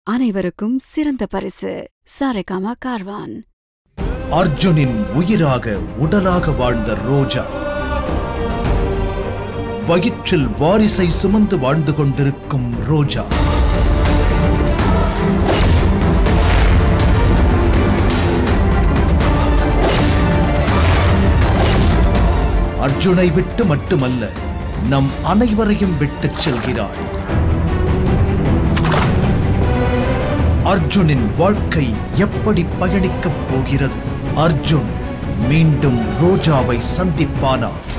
அனைவருக்கும் சிறந்த பரிசு சாரேகாமா கார்வான் அர்ஜுனின் உயிராக உடலாக வாழ்ந்த ரோஜா வயிற்றில் வாரிசை சுமந்து வாழ்ந்து கொண்டிருக்கும் ரோஜா அர்ஜுனை விட்டு மட்டுமல்ல நம் அனைவரையும் விட்டுச் செல்கிறாள் அர்ஜுனின் வாழ்க்கை எப்படி பயணிக்கப் போகிறது அர்ஜுன் மீண்டும் ரோஜாவை சந்திப்பானா